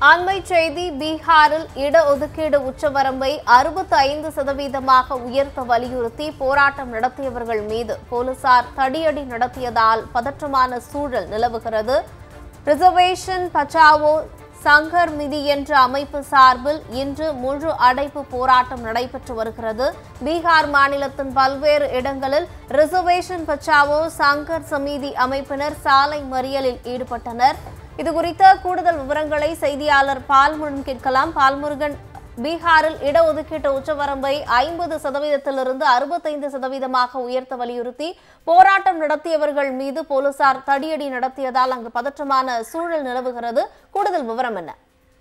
அண்மை செய்தி பீகாரில் இடஒதுக்கீடு உச்சவரம்பை அறுபத்தி ஐந்து சதவீதமாக உயர்த்த வலியுறுத்தி போராட்டம் நடத்தியவர்கள் மீது போலீசார் தடியடி நடத்தியதால் பதற்றமான சூழல் நிலவுகிறது ரிசர்வேஷன் பச்சாவோ சங்கர் மிதி என்ற அமைப்பு சார்பில் இன்று முழு அடைப்பு போராட்டம் நடைபெற்று வருகிறது பீகார் மாநிலத்தின் பல்வேறு இடங்களில் ரிசர்வேஷன் பச்சாவோ சங்கர் சமிதி அமைப்பினர் சாலை மறியலில் ஈடுபட்டனர் இது குறித்த கூடுதல் விவரங்களை செய்தியாளர் பால்முருகன் கேட்கலாம் பால்முருகன் பீகாரில் இடஒதுக்கீட்டு உச்சவரம்பை ஐம்பது சதவீதத்திலிருந்து அறுபத்தைந்து சதவீதமாக உயர்த்த வலியுறுத்தி போராட்டம் நடத்தியவர்கள் மீது போலீசார் தடியடி நடத்தியதால் அங்கு பதற்றமான சூழல் நிலவுகிறது கூடுதல் விவரம் என்ன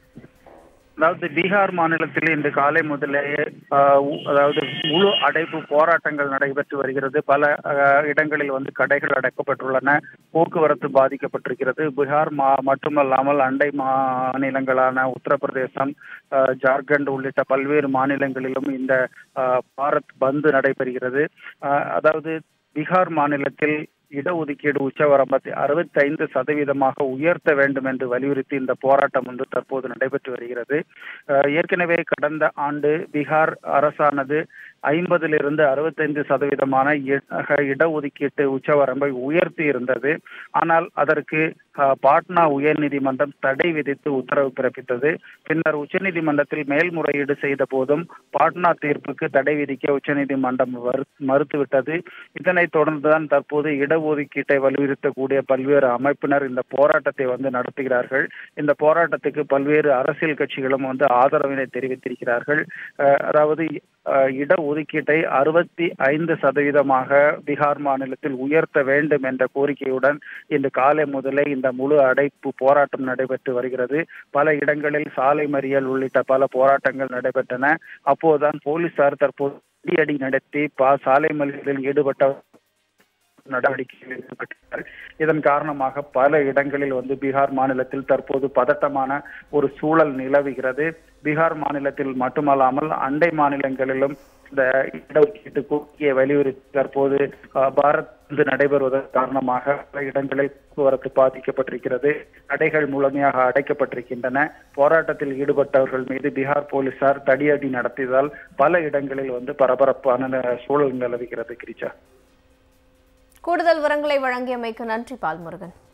அதாவது பீகார் மாநிலத்தில் இன்று காலை முதலேயே ஆஹ், உ- அதாவது முழு அடைப்பு போராட்டங்கள் நடைபெற்று வருகிறது பல ஆஹ், இடங்களில் வந்து கடைகள் அடைக்கப்பட்டுள்ளன போக்குவரத்து பாதிக்கப்பட்டிருக்கிறது பீகார் மா மட்டுமல்லாமல் அண்டை மாநிலங்களான உத்தரப்பிரதேசம் ஆஹ், ஜார்க்கண்ட் உள்ளிட்ட பல்வேறு மாநிலங்களிலும் இந்த ஆஹ், பாரத் பந்து நடைபெறுகிறது ஆஹ், அதாவது பீகார் மாநிலத்தில் இடஒதுக்கீடு உச்சவரம்பத்தை அறுபத்தைந்து சதவீதமாக உயர்த்த வேண்டும் என்று வலியுறுத்தி இந்த போராட்டம் வந்து தற்போது நடைபெற்று வருகிறது அஹ் ஏற்கனவே கடந்த ஆண்டு பீகார் அரசானது ஐம்பதிலிருந்து அறுபத்தைந்து சதவீதமான இ- அஹ் இடஒதுக்கீட்டு உச்சவரம்பை உயர்த்தி இருந்தது ஆனால் அதற்கு அஹ், பாட்னா உயர்நீதிமன்றம் தடை விதித்து உத்தரவு பிறப்பித்தது பின்னர் உச்சநீதிமன்றத்தில் மேல்முறையீடு செய்த போதும் பாட்னா தீர்ப்புக்கு தடை விதிக்க உச்சநீதிமன்றம் மறு- மறுத்துவிட்டது இதனைத் தொடர்ந்துதான் தற்போது இடஒதுக்கீட்டை வலியுறுத்தக்கூடிய பல்வேறு அமைப்பினர் இந்த போராட்டத்தை வந்து நடத்துகிறார்கள் இந்த போராட்டத்துக்கு பல்வேறு அரசியல் கட்சிகளும் வந்து ஆதரவினை தெரிவித்திருக்கிறார்கள் அஹ், அதாவது அஹ், இடஒதுக்கீட்டை அறுபத்தி ஐந்து சதவீதமாக பீகார் மாநிலத்தில் உயர்த்த வேண்டும் என்ற கோரிக்கையுடன் இன்று காலை முதலே இந்த முழு அடைப்பு போராட்டம் நடைபெற்று வருகிறது பல இடங்களில் சாலை மறியல் உள்ளிட்ட பல போராட்டங்கள் நடைபெற்றன அப்போதுதான் போலீசார் தற்போது அடி நடத்தி பா சாலை மறியலில் ஈடுபட்ட நடவடிக்கையில் ஈடுபட்டனர் இதன் காரணமாக பல இடங்களில் வந்து பீகார் மாநிலத்தில் தற்போது பதட்டமான ஒரு சூழல் நிலவுகிறது பீகார் மாநிலத்தில் மட்டுமல்லாமல் அண்டை மாநிலங்களிலும் இந்த இடஒதுக்கீட்டு கோரிக்கையை வலியுறுத்தி தற்போது அஹ், பாரத் வந்து நடைபெறுவதன் காரணமாக பல இடங்களில் போக்குவரத்து பாதிக்கப்பட்டிருக்கிறது கடைகள் முழுமையாக அடைக்கப்பட்டிருக்கின்றன போராட்டத்தில் ஈடுபட்டவர்கள் மீது பீகார் போலீசார் தடியடி நடத்தியதால் பல இடங்களில் வந்து பரபரப்பான சூழல் நிலவுகிறது கிரிஜா கூடுதல் விவரங்களை வழங்கியமைக்கு நன்றி பால்முருகன்